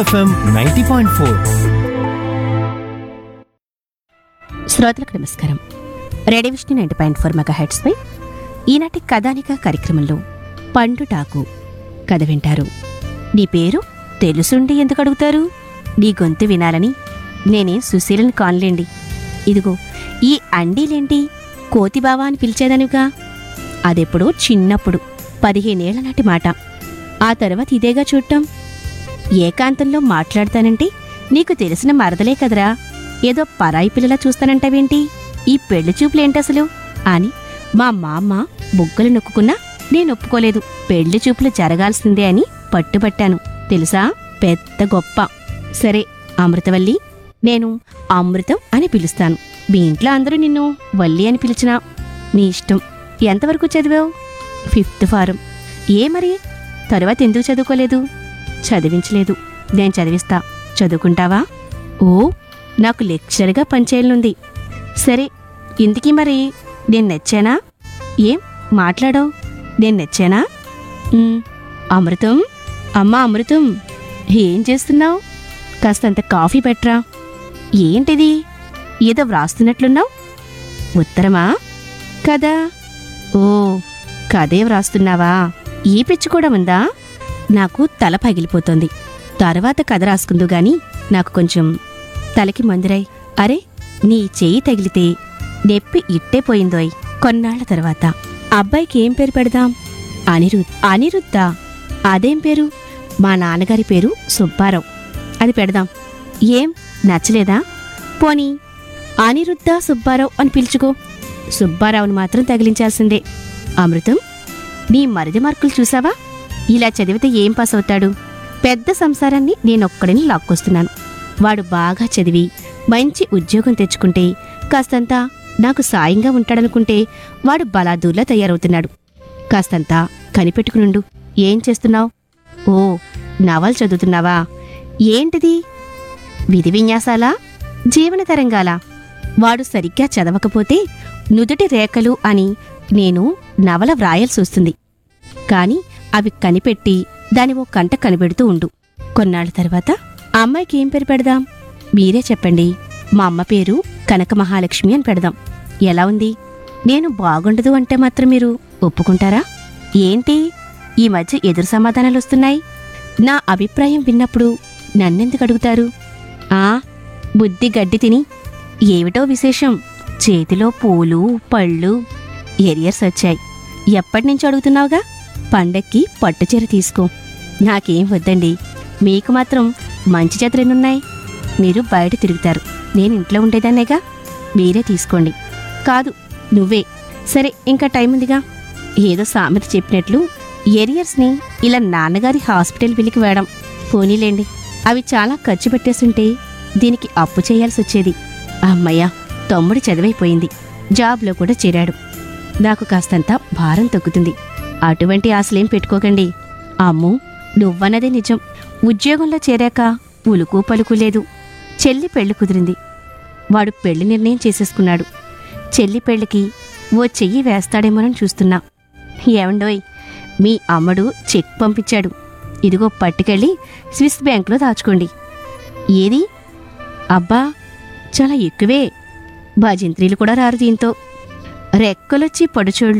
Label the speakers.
Speaker 1: FM ninety point four
Speaker 2: శ్రోతలకు నమస్కారం radio Vishnu ninety point four మెగా హెడ్స్పై ఈనాటి కథానిక కార్యక్రమంలో పండుటాకు కథ వింటారు నీ పేరు తెలుసుండి ఎందుకు అడుగుతారు నీ గొంతు వినాలని నేనే సుశీలని కాన్లేండి ఇదిగో ఈ అండీలేంటి కోతిబావా అని పిలిచేదనిగా అదెప్పుడో చిన్నప్పుడు పదిహేనేళ్ల నాటి మాట ఆ తర్వాత ఇదేగా చూడటం ఏకాంతంలో మాట్లాడతానంటే నీకు తెలిసిన మరదలే కదరా ఏదో పరాయి పిల్లలా చూస్తానంటావేంటి ఈ పెళ్లి చూపులేంటసలు అని మా మామ బుగ్గలు నొక్కుకున్నా నేను ఒప్పుకోలేదు పెళ్లి చూపులు జరగాల్సిందే అని పట్టుబట్టాను తెలుసా పెద్ద గొప్ప సరే అమృతవల్లి నేను అమృతం అని పిలుస్తాను మీ ఇంట్లో అందరూ నిన్ను వల్లి అని పిలిచినా మీ ఇష్టం ఎంతవరకు చదివావు ఫిఫ్త్ ఫారం ఏ మరి తరువాత ఎందుకు చదువుకోలేదు చదివించలేదు నేను చదివిస్తా చదువుకుంటావా ఓ నాకు లెక్చర్గా పనిచేయనుంది సరే ఇంతకీ మరి నేను నచ్చానా ఏం మాట్లాడవు నేను నచ్చానా ఉమ్, అమృతం అమ్మా అమృతం ఏం చేస్తున్నావు కాస్తంత కాఫీ పెట్టరా ఏంటిది ఏదో వ్రాస్తున్నట్లున్నావు ఉత్తరమా కదా ఓ కదే వ్రాస్తున్నావా ఈ పిచ్చి కూడా ఉందా నాకు తల పగిలిపోతోంది తర్వాత కథ రాసుకుందు గాని నాకు కొంచెం తలకి మందురాయి అరే నీ చెయ్యి తగిలితే నెప్పి ఇట్టే పోయిందోయ్ కొన్నాళ్ల తర్వాత అబ్బాయికి ఏం పేరు పెడదాం అనిరుద్ అనిరుద్ధ అదేం పేరు మా నాన్నగారి పేరు సుబ్బారావు అది పెడదాం ఏం నచ్చలేదా పోనీ అనిరుద్ధ సుబ్బారావు అని పిలుచుకో సుబ్బారావుని మాత్రం తగిలించాల్సిందే అమృతం నీ మరిది మార్కులు చూసావా ఇలా చదివితే ఏం పాస్ అవుతాడు పెద్ద సంసారాన్ని నేనొక్కడిని లాక్కొస్తున్నాను వాడు బాగా చదివి మంచి ఉద్యోగం తెచ్చుకుంటే కాస్తంతా నాకు సాయంగా ఉంటాడనుకుంటే వాడు బలాదూర్లా తయారవుతున్నాడు కాస్తంతా కనిపెట్టుకునుండు ఏం చేస్తున్నావు ఓ నవలు చదువుతున్నావా ఏంటిది విధి విన్యాసాలా జీవన తరంగాలా వాడు సరిగ్గా చదవకపోతే నుదుటి రేఖలు అని నేను నవల వ్రాయాల్సి వస్తుంది కాని అవి కనిపెట్టి దాని ఓ కంట కనిపెడుతూ ఉండు కొన్నాళ్ళ తర్వాత ఆ అమ్మాయికి ఏం పేరు పెడదాం మీరే చెప్పండి మా అమ్మ పేరు కనక మహాలక్ష్మి అని పెడదాం ఎలా ఉంది నేను బాగుండదు అంటే మాత్రం మీరు ఒప్పుకుంటారా ఏంటి ఈ మధ్య ఎదురు సమాధానాలు వస్తున్నాయి నా అభిప్రాయం విన్నప్పుడు నన్నెందుకు అడుగుతారు ఆ బుద్ధి గడ్డి తిని ఏమిటో విశేషం చేతిలో పూలు పళ్ళు ఎరియర్స్ వచ్చాయి ఎప్పటినుంచి అడుగుతున్నావుగా పండక్కి పట్టుచీర తీసుకో నాకేం వద్దండి మీకు మాత్రం మంచి చేతులెన్నున్నాయి మీరు బయట తిరుగుతారు నేను ఇంట్లో ఉండేదాన్నేగా మీరే తీసుకోండి కాదు నువ్వే సరే ఇంకా టైం ఉందిగా ఏదో సామెత చెప్పినట్లు ఎరియర్స్ని ఇలా నాన్నగారి హాస్పిటల్ బిల్లుకి వేయడం పోనీలేండి అవి చాలా ఖర్చు పెట్టేస్తుంటే దీనికి అప్పు చేయాల్సి వచ్చేది అమ్మయ్య తమ్ముడు చదివైపోయింది జాబ్లో కూడా చేరాడు నాకు కాస్తంత భారం తగ్గుతుంది అటువంటి ఆశలేం పెట్టుకోకండి అమ్ము నువ్వన్నదే నిజం ఉద్యోగంలో చేరాక ఉలుకు పలుకు లేదు చెల్లి పెళ్లి కుదిరింది వాడు పెళ్లి నిర్ణయం చేసేసుకున్నాడు చెల్లి పెళ్లికి ఓ చెయ్యి వేస్తాడేమోనని చూస్తున్నా ఏమండోయ్ మీ అమ్మడు చెక్ పంపించాడు ఇదిగో పట్టుకెళ్ళి స్విస్ బ్యాంకులో దాచుకోండి ఏది అబ్బా చాలా ఎక్కువే భజంత్రీలు కూడా రారు దీంతో రెక్కలొచ్చి పడుచోళ్ళు